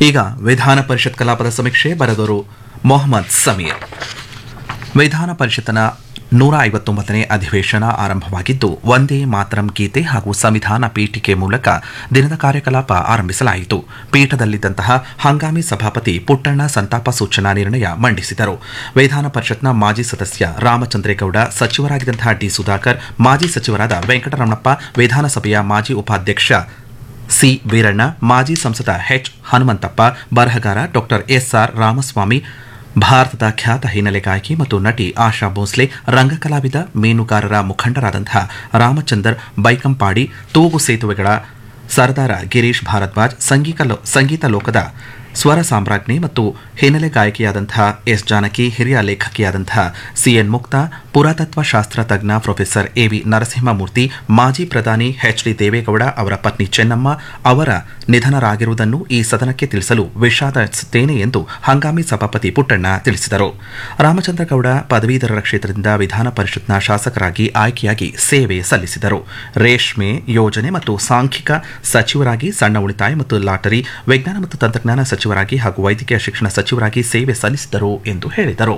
ಈಗ ವಿಧಾನ ಪರಿಷತ್ ಕಲಾಪದ ಸಮೀಕ್ಷೆ ಬರೆದವರು ಮೊಹಮ್ಮದ್ ಸಮೀರ್ ವಿಧಾನ ಪರಿಷತ್ನ ನೂರ ಐವತ್ತೊಂಬತ್ತನೇ ಅಧಿವೇಶನ ಆರಂಭವಾಗಿದ್ದು ಒಂದೇ ಮಾತರಂ ಗೀತೆ ಹಾಗೂ ಸಂವಿಧಾನ ಪೀಠಿಕೆ ಮೂಲಕ ದಿನದ ಕಾರ್ಯಕಲಾಪ ಆರಂಭಿಸಲಾಯಿತು ಪೀಠದಲ್ಲಿದ್ದಂತಹ ಹಂಗಾಮಿ ಸಭಾಪತಿ ಪುಟ್ಟಣ್ಣ ಸಂತಾಪ ಸೂಚನಾ ನಿರ್ಣಯ ಮಂಡಿಸಿದರು ವಿಧಾನ ಪರಿಷತ್ನ ಮಾಜಿ ಸದಸ್ಯ ರಾಮಚಂದ್ರೇಗೌಡ ಸಚಿವರಾಗಿದ್ದಂತಹ ಡಿ ಸುಧಾಕರ್ ಮಾಜಿ ಸಚಿವರಾದ ವೆಂಕಟರಮಣಪ್ಪ ವಿಧಾನಸಭೆಯ ಮಾಜಿ ಉಪಾಧ್ಯಕ್ಷ ಸಿ ವೀರಣ್ಣ ಮಾಜಿ ಸಂಸದ ಎಚ್ ಹನುಮಂತಪ್ಪ ಬರಹಗಾರ ಡಾಕ್ಟರ್ ಎಸ್ಆರ್ ರಾಮಸ್ವಾಮಿ ಭಾರತದ ಖ್ಯಾತ ಹಿನ್ನೆಲೆ ಗಾಯಕಿ ಮತ್ತು ನಟಿ ಆಶಾ ಭೋಸ್ಲೆ ರಂಗಕಲಾವಿದ ಮೀನುಗಾರರ ಮುಖಂಡರಾದಂತಹ ರಾಮಚಂದರ್ ಬೈಕಂಪಾಡಿ ತೂಗು ಸೇತುವೆಗಳ ಸರ್ದಾರ ಗಿರೀಶ್ ಭಾರದ್ವಾಜ್ ಸಂಗೀತ ಲೋ- ಸಂಗೀತ ಲೋಕದ ಸ್ವರ ಸಾಮ್ರಾಜ್ಞಿ ಮತ್ತು ಹಿನ್ನೆಲೆ ಗಾಯಕಿಯಾದಂತಹ ಎಸ್ ಜಾನಕಿ ಹಿರಿಯ ಲೇಖಕಿಯಾದಂತಹ ಸಿಎನ್ ಮುಕ್ತಾ ಪುರಾತತ್ವ ಶಾಸ್ತ್ರ ತಜ್ಞ ಪ್ರೊಫೆಸರ್ ಎವಿ ನರಸಿಂಹಮೂರ್ತಿ ಮಾಜಿ ಪ್ರಧಾನಿ ಎಚ್ ಡಿ ದೇವೇಗೌಡ ಅವರ ಪತ್ನಿ ಚೆನ್ನಮ್ಮ ಅವರ ನಿಧನರಾಗಿರುವುದನ್ನು ಈ ಸದನಕ್ಕೆ ತಿಳಿಸಲು ವಿಷಾದಿಸುತ್ತೇನೆ ಎಂದು ಹಂಗಾಮಿ ಸಭಾಪತಿ ಪುಟ್ಟಣ್ಣ ತಿಳಿಸಿದರು ರಾಮಚಂದ್ರಗೌಡ ಪದವೀಧರರ ಕ್ಷೇತ್ರದಿಂದ ವಿಧಾನ ಪರಿಷತ್ನ ಶಾಸಕರಾಗಿ ಆಯ್ಕೆಯಾಗಿ ಸೇವೆ ಸಲ್ಲಿಸಿದರು ರೇಷ್ಮೆ ಯೋಜನೆ ಮತ್ತು ಸಾಂಖ್ಯಿಕ ಸಚಿವರಾಗಿ ಸಣ್ಣ ಉಳಿತಾಯ ಮತ್ತು ಲಾಟರಿ ವಿಜ್ಞಾನ ಮತ್ತು ತಂತ್ರಜ್ಞಾನ ಸಚಿವರಾಗಿ ಹಾಗೂ ವೈದ್ಯಕೀಯ ಶಿಕ್ಷಣ ಸಚಿವರಾಗಿ ಸೇವೆ ಸಲ್ಲಿಸಿದರು ಎಂದು ಹೇಳಿದರು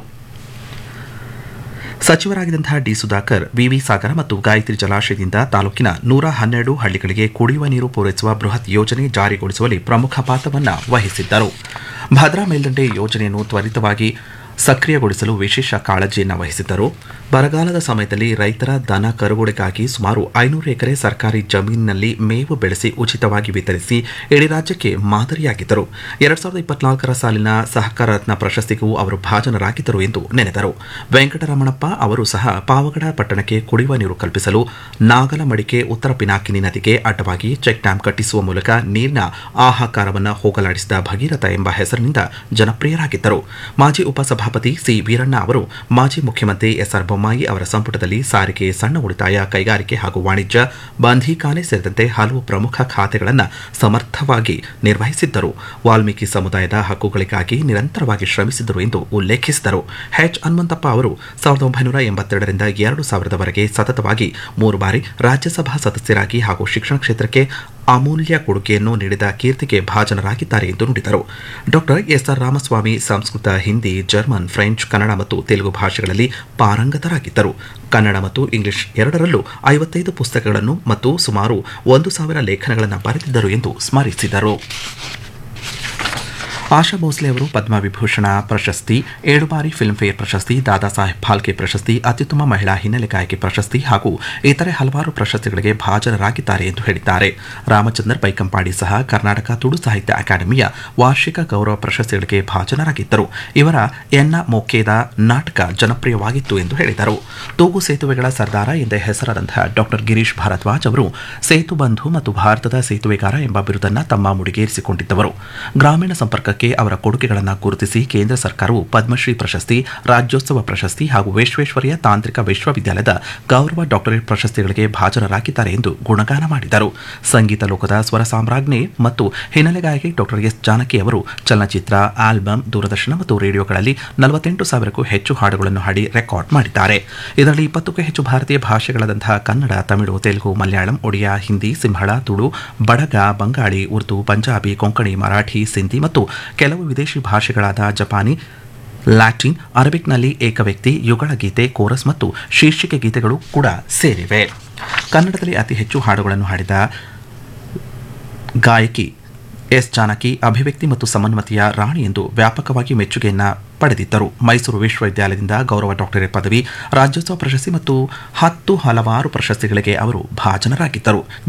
ಸಚಿವರಾಗಿದ್ದಂತಹ ಡಿ ಸುಧಾಕರ್ ವಿವಿ ಸಾಗರ ಮತ್ತು ಗಾಯತ್ರಿ ಜಲಾಶಯದಿಂದ ತಾಲೂಕಿನ ನೂರ ಹನ್ನೆರಡು ಹಳ್ಳಿಗಳಿಗೆ ಕುಡಿಯುವ ನೀರು ಪೂರೈಸುವ ಬೃಹತ್ ಯೋಜನೆ ಜಾರಿಗೊಳಿಸುವಲ್ಲಿ ಪ್ರಮುಖ ಪಾತ್ರವನ್ನು ವಹಿಸಿದ್ದರು ಭದ್ರಾ ಮೇಲ್ದಂಡೆ ಯೋಜನೆಯನ್ನು ತ್ವರಿತವಾಗಿ ಸಕ್ರಿಯಗೊಳಿಸಲು ವಿಶೇಷ ಕಾಳಜಿಯನ್ನು ವಹಿಸಿದ್ದರು ಬರಗಾಲದ ಸಮಯದಲ್ಲಿ ರೈತರ ದನ ಕರುಗಳಿಗಾಗಿ ಸುಮಾರು ಐನೂರು ಎಕರೆ ಸರ್ಕಾರಿ ಜಮೀನಿನಲ್ಲಿ ಮೇವು ಬೆಳೆಸಿ ಉಚಿತವಾಗಿ ವಿತರಿಸಿ ಇಡೀ ರಾಜ್ಯಕ್ಕೆ ಮಾದರಿಯಾಗಿದ್ದರು ಎರಡ್ ಸಾವಿರದ ಇಪ್ಪತ್ನಾಲ್ಕರ ಸಾಲಿನ ಸಹಕಾರ ರತ್ನ ಪ್ರಶಸ್ತಿಗೂ ಅವರು ಭಾಜನರಾಗಿದ್ದರು ಎಂದು ನೆನೆದರು ವೆಂಕಟರಮಣಪ್ಪ ಅವರು ಸಹ ಪಾವಗಡ ಪಟ್ಟಣಕ್ಕೆ ಕುಡಿಯುವ ನೀರು ಕಲ್ಪಿಸಲು ನಾಗಲಮಡಿಕೆ ಉತ್ತರ ಪಿನಾಕಿನಿ ನದಿಗೆ ಅಡ್ಡವಾಗಿ ಚೆಕ್ ಡ್ಯಾಂ ಕಟ್ಟಿಸುವ ಮೂಲಕ ನೀರಿನ ಆಹಾಕಾರವನ್ನು ಹೋಗಲಾಡಿಸಿದ ಭಗೀರಥ ಎಂಬ ಹೆಸರಿನಿಂದ ಜನಪ್ರಿಯರಾಗಿದ್ದರು ಮಾಜಿ ಉಪಸಭಾಪತಿ ಸಿ ವೀರಣ್ಣ ಅವರು ಮಾಜಿ ಮುಖ್ಯಮಂತ್ರಿ ಎಸ್ಆರ್ ಬೊಮ್ಮಾಯಿ ಅವರ ಸಂಪುಟದಲ್ಲಿ ಸಾರಿಗೆ ಸಣ್ಣ ಉಳಿತಾಯ ಕೈಗಾರಿಕೆ ಹಾಗೂ ವಾಣಿಜ್ಯ ಬಂಧೀಖಾನೆ ಸೇರಿದಂತೆ ಹಲವು ಪ್ರಮುಖ ಖಾತೆಗಳನ್ನು ಸಮರ್ಥವಾಗಿ ನಿರ್ವಹಿಸಿದ್ದರು ವಾಲ್ಮೀಕಿ ಸಮುದಾಯದ ಹಕ್ಕುಗಳಿಗಾಗಿ ನಿರಂತರವಾಗಿ ಶ್ರಮಿಸಿದರು ಎಂದು ಉಲ್ಲೇಖಿಸಿದರು ಎಚ್ ಹನುಮಂತಪ್ಪ ಅವರು ಸಾವಿರದ ಒಂಬೈನೂರ ಎಂಬತ್ತೆರಡರಿಂದ ಎರಡು ಸಾವಿರದವರೆಗೆ ಸತತವಾಗಿ ಮೂರು ಬಾರಿ ರಾಜ್ಯಸಭಾ ಸದಸ್ಯರಾಗಿ ಹಾಗೂ ಶಿಕ್ಷಣ ಕ್ಷೇತ್ರಕ್ಕೆ ಅಮೂಲ್ಯ ಕೊಡುಗೆಯನ್ನು ನೀಡಿದ ಕೀರ್ತಿಗೆ ಭಾಜನರಾಗಿದ್ದಾರೆ ಎಂದು ನುಡಿದರು doctor SR Ramaswamy Sanskrit Hindi German French Kannada ಮತ್ತು ತೆಲುಗು ಭಾಷೆಗಳಲ್ಲಿ ಪಾರಂಗತರಾಗಿದ್ದರು ಕನ್ನಡ ಮತ್ತು ಇಂಗ್ಲಿಷ್ ಎರಡರಲ್ಲೂ ಐವತ್ತೈದು ಪುಸ್ತಕಗಳನ್ನು ಮತ್ತು ಸುಮಾರು ಒಂದು ಸಾವಿರ ಲೇಖನಗಳನ್ನು ಬರೆದಿದ್ದರು ಎಂದು ಸ್ಮರಿಸಿದರು ಆಶಾ ಭೋಸ್ಲೆ ಅವರು ಪದ್ಮವಿಭೂಷಣ ಪ್ರಶಸ್ತಿ ಏಳು ಬಾರಿ ಫಿಲ್ಮ್ಫೇರ್ ಪ್ರಶಸ್ತಿ ದಾದಾ ಸಾಹೇಬ್ ಫಾಲ್ಕೆ ಪ್ರಶಸ್ತಿ ಅತ್ಯುತ್ತಮ ಮಹಿಳಾ ಹಿನ್ನೆಲೆ ಗಾಯಕಿ ಪ್ರಶಸ್ತಿ ಹಾಗೂ ಇತರೆ ಹಲವಾರು ಪ್ರಶಸ್ತಿಗಳಿಗೆ ಭಾಜನರಾಗಿದ್ದಾರೆ ಎಂದು ಹೇಳಿದ್ದಾರೆ ರಾಮಚಂದರ್ ಬೈಕಂಪಾಡಿ ಸಹ ಕರ್ನಾಟಕ ತುಳು ಸಾಹಿತ್ಯ ಅಕಾಡೆಮಿಯ ವಾರ್ಷಿಕ ಗೌರವ ಪ್ರಶಸ್ತಿಗಳಿಗೆ ಭಾಜನರಾಗಿದ್ದರು ಇವರ ಎನ್ನ ಮೊಕ್ಕೇದ ನಾಟಕ ಜನಪ್ರಿಯವಾಗಿತ್ತು ಎಂದು ಹೇಳಿದರು ತೂಗು ಸೇತುವೆಗಳ ಸರ್ದಾರ ಎಂದೇ ಹೆಸರಾದಂತಹ ಡಾಕ್ಟರ್ ಗಿರೀಶ್ ಭಾರದ್ವಾಜ್ ಅವರು ಸೇತು ಬಂಧು ಮತ್ತು ಭಾರತದ ಸೇತುವೆಗಾರ ಎಂಬ ಬಿರುದನ್ನು ತಮ್ಮ ಮುಡಿಗೇರಿಸಿಕೊಂಡಿದ್ದವರು ಗ್ರಾಮೀಣ ಸಂಪರ್ಕಕ್ಕೆ ಅವರ ಕೊಡುಗೆಗಳನ್ನು ಗುರುತಿಸಿ ಕೇಂದ್ರ ಸರ್ಕಾರವು ಪದ್ಮಶ್ರೀ ಪ್ರಶಸ್ತಿ ರಾಜ್ಯೋತ್ಸವ ಪ್ರಶಸ್ತಿ ಹಾಗೂ ವಿಶ್ವೇಶ್ವರಯ್ಯ ತಾಂತ್ರಿಕ ವಿಶ್ವವಿದ್ಯಾಲಯದ ಗೌರವ ಡಾಕ್ಟರೇಟ್ ಪ್ರಶಸ್ತಿಗಳಿಗೆ ಭಾಜನರಾಗಿದ್ದಾರೆ ಎಂದು ಗುಣಗಾನ ಮಾಡಿದರು ಸಂಗೀತ ಲೋಕದ ಸ್ವರ ಸಾಮ್ರಾಜ್ಞಿ ಮತ್ತು ಹಿನ್ನೆಲೆ ಗಾಯಕಿ ಡಾಕ್ಟರ್ ಎಸ್ ಜಾನಕಿ ಅವರು ಚಲನಚಿತ್ರ ಆಲ್ಬಮ್ ದೂರದರ್ಶನ ಮತ್ತು ರೇಡಿಯೋಗಳಲ್ಲಿ ನಲವತ್ತೆಂಟು ಸಾವಿರಕ್ಕೂ ಹೆಚ್ಚು ಹಾಡುಗಳನ್ನು ಹಾಡಿ ರೆಕಾರ್ಡ್ ಮಾಡಿದ್ದಾರೆ ಇದರಲ್ಲಿ ಇಪ್ಪತ್ತಕ್ಕೂ ಹೆಚ್ಚು ಭಾರತೀಯ ಭಾಷೆಗಳಾದಂತಹ ಕನ್ನಡ ತಮಿಳು ತೆಲುಗು ಮಲಯಾಳಂ ಒಡಿಯಾ ಹಿಂದಿ ಸಿಂಹಳ ತುಳು ಬಡಗ ಬಂಗಾಳಿ ಉರ್ದು ಪಂಜಾಬಿ ಕೊಂಕಣಿ ಮರಾಠಿ ಸಿಂಧಿ ಮತ್ತು ಕೆಲವು ವಿದೇಶಿ ಭಾಷೆಗಳಾದ ಜಪಾನಿ ಲ್ಯಾಟಿನ್ ಅರಬಿಕ್ನಲ್ಲಿ ಏಕವ್ಯಕ್ತಿ ಯುಗಳ ಗೀತೆ ಕೋರಸ್ ಮತ್ತು ಶೀರ್ಷಿಕೆ ಗೀತೆಗಳು ಕೂಡ ಸೇರಿವೆ ಕನ್ನಡದಲ್ಲಿ ಅತಿ ಹೆಚ್ಚು ಹಾಡುಗಳನ್ನು ಹಾಡಿದ ಗಾಯಕಿ ಎಸ್ ಜಾನಕಿ ಅಭಿವ್ಯಕ್ತಿ ಮತ್ತು ಸಮನ್ವತೆಯ ರಾಣಿ ಎಂದು ವ್ಯಾಪಕವಾಗಿ ಮೆಚ್ಚುಗೆಯನ್ನ ಪಡೆದಿದ್ದರು ಮೈಸೂರು ವಿಶ್ವವಿದ್ಯಾಲಯದಿಂದ ಗೌರವ ಡಾಕ್ಟರೇಟ್ ಪದವಿ ರಾಜ್ಯೋತ್ಸವ ಪ್ರಶಸ್ತಿ ಮತ್ತು ಹತ್ತು ಹಲವಾರು ಪ್ರಶಸ್ತಿಗಳಿಗೆ ಅವರು ಭಾಜನರಾಗಿದ್ದರು